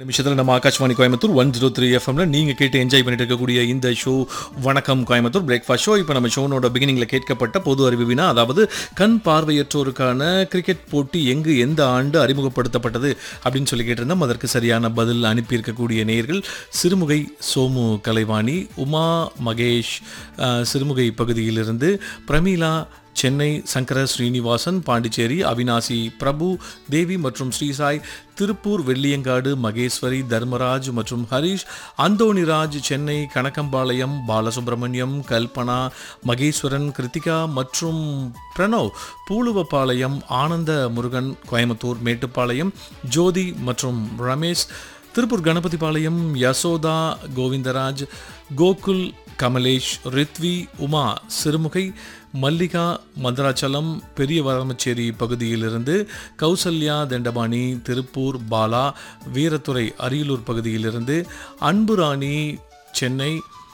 நிமிஷத்தில் நம்ம Akashvani Coimbatore one zero three எஃப்எம்ல நீங்கள் கேட்டு என்ஜாய் பண்ணிட்டு இருக்கக்கூடிய இந்த ஷோ வணக்கம் கோயம்புத்தூர் பிரேக்ஃபாஸ்ட் ஷோ இப்போ நம்ம ஷோனோட பிகினிங்கில் கேட்கப்பட்ட பொது அறிவு வினா அதாவது கண் பார்வையற்றோருக்கான கிரிக்கெட் போட்டி எங்கு எந்த ஆண்டு அறிமுகப்படுத்தப்பட்டது அப்படின்னு சொல்லி கேட்டிருந்தோம் அதற்கு சரியான பதில் அனுப்பியிருக்கக்கூடிய நேயர்கள் சிறுமுகை சோமு கலைவாணி உமா மகேஷ் அஹ், சிறுமுகை பகுதியிலிருந்து பிரமீளா சென்னை சங்கர ஸ்ரீனிவாசன் பாண்டிச்சேரி அவினாசி பிரபு தேவி மற்றும் ஸ்ரீசாய் திருப்பூர் வெள்ளியங்காடு மகேஸ்வரி தர்மராஜ் மற்றும் ஹரிஷ் அந்தோணிராஜ் சென்னை கணக்கம்பாளையம் பாலசுப்ரமணியம் கல்பனா மகேஸ்வரன் கிருத்திகா மற்றும் பிரணவ் பூலுவப்பாளையம் ஆனந்த முருகன் கோயம்புத்தூர் மேட்டுப்பாளையம் ஜோதி மற்றும் ரமேஷ் திருப்பூர் கணபதிபாளையம் யசோதா கோவிந்தராஜ் கோகுல் கமலேஷ் ரித்வி உமா சிறுமுகை மல்லிகா மதுராச்சலம் பெரிய வரமச்சேரி பகுதியிலிருந்து கௌசல்யா தண்டபாணி திருப்பூர் பாலா வீரத்துறை அரியலூர் பகுதியிலிருந்து அன்புராணி சென்னை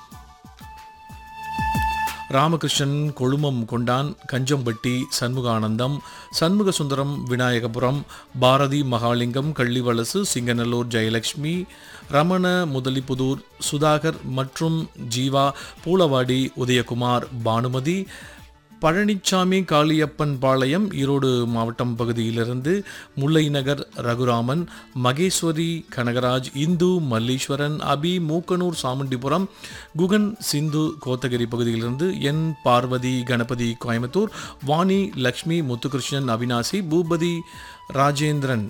ராமகிருஷ்ணன் கொழுமம் கொண்டான் கஞ்சம்பட்டி சண்முகானந்தம் சண்முக சுந்தரம் விநாயகபுரம் பாரதி மகாலிங்கம் கள்ளிவலசு சிங்கநல்லூர் ஜெயலட்சுமி ரமண முதலிப்புதூர் சுதாகர் மற்றும் ஜீவா பூலவாடி உதயகுமார் பானுமதி பழனிச்சாமி காளியப்பன் பாளையம் ஈரோடு மாவட்டம் பகுதியிலிருந்து முல்லை நகர் ரகுராமன் மகேஸ்வரி கனகராஜ் இந்து மல்லீஸ்வரன் அபி மூக்கனூர் சாமுண்டிபுரம் குகன் சிந்து கோத்தகிரி பகுதியிலிருந்து என் பார்வதி கணபதி கோயம்புத்தூர் வாணி லக்ஷ்மி முத்துகிருஷ்ணன் அவினாசி பூபதி ராஜேந்திரன்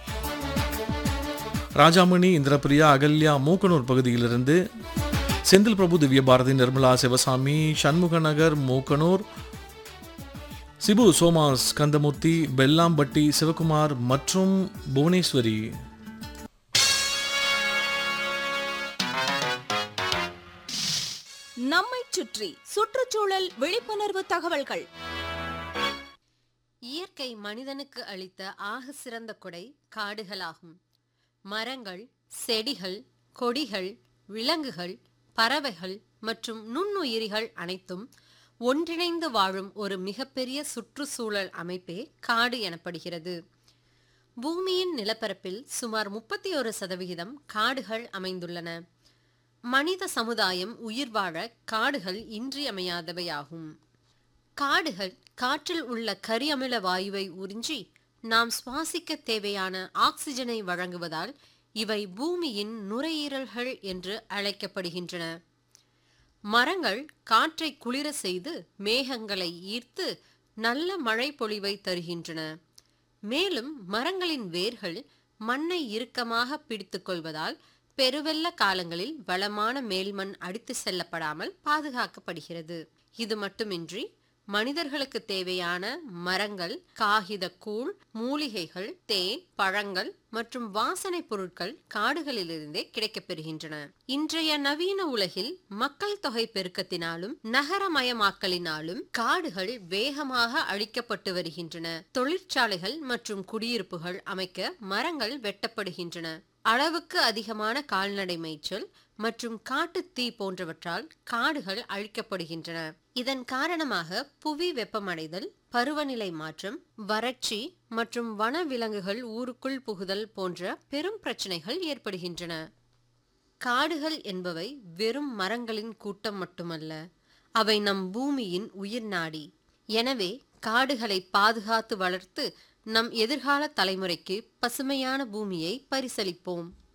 ராஜாமணி இந்திரபிரியா அகல்யா மூக்கனூர் பகுதியிலிருந்து செந்தில் பிரபு திவ்ய பாரதி நிர்மலா சிவசாமி சண்முக நகர் மூக்கனூர் சிபு சோமாஸ் கந்தமூர்த்தி பெல்லாம்பட்டி சிவகுமார் மற்றும் புவனேஸ்வரி நம்மைச் சுற்றி சுற்றுச்சூழல் விழிப்புணர்வு தகவல்கள் இயற்கை மனிதனுக்கு அளித்த ஆக சிறந்த கொடை காடுகளாகும் மரங்கள் செடிகள் கொடிகள் விலங்குகள் பறவைகள் மற்றும் நுண்ணுயிரிகள் அனைத்தும் ஒன்றிணைந்து வாழும் ஒரு மிகப்பெரிய சுற்றுச்சூழல் அமைப்பே காடு எனப்படுகிறது பூமியின் நிலப்பரப்பில் சுமார் முப்பத்தி ஒரு சதவிகிதம் காடுகள் அமைந்துள்ளன மனித சமுதாயம் உயிர் வாழ காடுகள் இன்றியமையாதவையாகும் காடுகள் காற்றில் உள்ள கரியமில வாயுவை உறிஞ்சி நாம் சுவாசிக்க தேவையான ஆக்சிஜனை வழங்குவதால் இவை பூமியின் நுரையீரல்கள் என்று அழைக்கப்படுகின்றன மரங்கள் காற்றை குளிர செய்து மேகங்களை ஈர்த்து நல்ல மழை பொழிவை தருகின்றன மேலும் மரங்களின் வேர்கள் மண்ணை இறுக்கமாக பிடித்துக் கொள்வதால் பெருவெள்ள காலங்களில் வளமான மேல்மண் அடித்து செல்லப்படாமல் பாதுகாக்கப்படுகிறது இது மட்டுமின்றி மனிதர்களுக்கு தேவையான மரங்கள் காகித கூழ் மூலிகைகள் தேன் பழங்கள் மற்றும் வாசனை பொருட்கள் காடுகளிலிருந்தே கிடைக்கப்பெறுகின்றன இன்றைய நவீன உலகில் மக்கள் தொகை பெருக்கத்தினாலும் நகரமயமாக்கலினாலும் காடுகள் வேகமாக அழிக்கப்பட்டு வருகின்றன தொழிற்சாலைகள் மற்றும் குடியிருப்புகள் அமைக்க மரங்கள் வெட்டப்படுகின்றன அளவுக்கு அதிகமான கால்நடை மேய்ச்சல் மற்றும் காட்டுத் தீ போன்றவற்றால் காடுகள் அழிக்கப்படுகின்றன இதன் காரணமாக புவி வெப்பமடைதல் பருவநிலை மாற்றம் வறட்சி மற்றும் வனவிலங்குகள் ஊருக்குள் புகுதல் போன்ற பெரும் பிரச்சனைகள் ஏற்படுகின்றன காடுகள் என்பவை வெறும் மரங்களின் கூட்டம் மட்டுமல்ல அவை நம் பூமியின் உயிர் நாடி எனவே காடுகளை பாதுகாத்து வளர்த்து நம் எதிர்கால தலைமுறைக்கு பசுமையான பூமியை பரிசளிப்போம்